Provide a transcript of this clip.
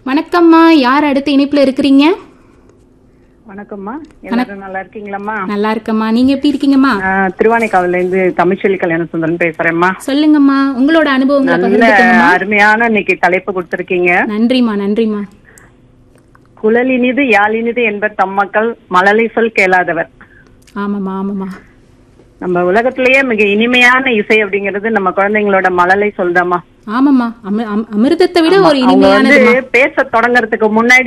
வணக்கம்மா யார் அடுத்த இணைப்புல இருக்கிறீங்க வணக்கம்மா எல்லாரும் நல்லா இருக்கீங்களாம்மா நல்லா இருக்கம்மா நீங்க எப்படி இருக்கீங்கம்மா ஆஹ் திருவானைக்காவில இருந்து தமிழ்ச்செல்வி கல்யாண சுந்தரம் பேசுறேம்மா சொல்லுங்கம்மா உங்களோட அனுபவங்களை நல்ல பகிர்ந்துக்கங்கம்மா அருமையான இன்னைக்கு தலைப்பு கொடுத்திருக்கீங்க நன்றிம்மா நன்றிம்மா குழலினிது யாழினிது என்பர் தம்மக்கள் மழலை சொல் கேளாதவர் ஆமாம்மா ஆமாம்மா நம்ம உலகத்திலேயே மிக இனிமையான இசை அப்படிங்கிறது நம்ம குழந்தைங்களோட மழலை சொல்தாம்மா ஆமாம்மா அமி- அம்- அமிர்தத்தை விட ஒரு அவங்க வந்து இனிமையானது பேச தொடங்கறதுக்கு முன்னாடி